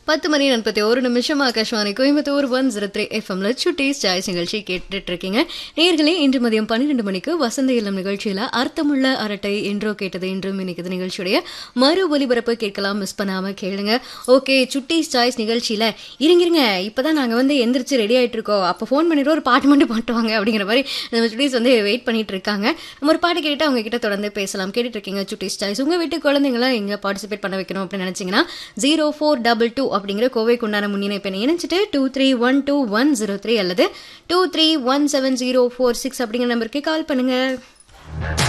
பத்து மணி நாற்பத்தி ஒரு நிமிஷம் Akashvani Coimbatore one zero three எஃப்எம்ல சுட்டீஸ் சாய்ஸ் நிகழ்ச்சி கேட்டுட்டு இருக்கீங்க நேர்களே இன்று மதியம் பன்னிரெண்டு மணிக்கு வசந்த இல்லம் நிகழ்ச்சியில அர்த்தமுள்ள அரட்டை என்றோ கேட்டது என்றும் இன்னைக்கு நிகழ்ச்சியுடைய மறு ஒலிபரப்பு கேட்கலாம் மிஸ் பண்ணாம கேளுங்க ஓகே சுட்டீஸ் சாய்ஸ் நிகழ்ச்சியில இருங்க இருங்க இப்பதான் நாங்க வந்து எந்திரிச்சு ரெடி ஆயிட்டு இருக்கோம் அப்போ ஃபோன் பண்ணிட்டு ஒரு பாட்டு மட்டும் பாட்டுவாங்க அப்படிங்கிற மாதிரி நம்ம சுட்டீஸ் வந்து வெயிட் பண்ணிட்டு இருக்காங்க நம்ம ஒரு பாட்டு கேட்டு அவங்க கிட்ட தொடர்ந்து பேசலாம் கேட்டுட்டு இருக்கீங்க சுட்டீஸ் சாய்ஸ் உங்க வீட்டு குழந்தைங்கள எங்க பார்ட்டிசிபேட் பண்ண வைக்கணும் அப்படின்னு நினைச்சீங்கன்னா ஜீரோ ஃபோர் டபுள் டூ அப்படிங்கிற கோவைக்கு உண்டான முன்னிணைப்பை இணைச்சிட்டு two three one two one zero three அல்லது two three one seven zero four six அப்படிங்கிற நம்பருக்கு கால் பண்ணுங்க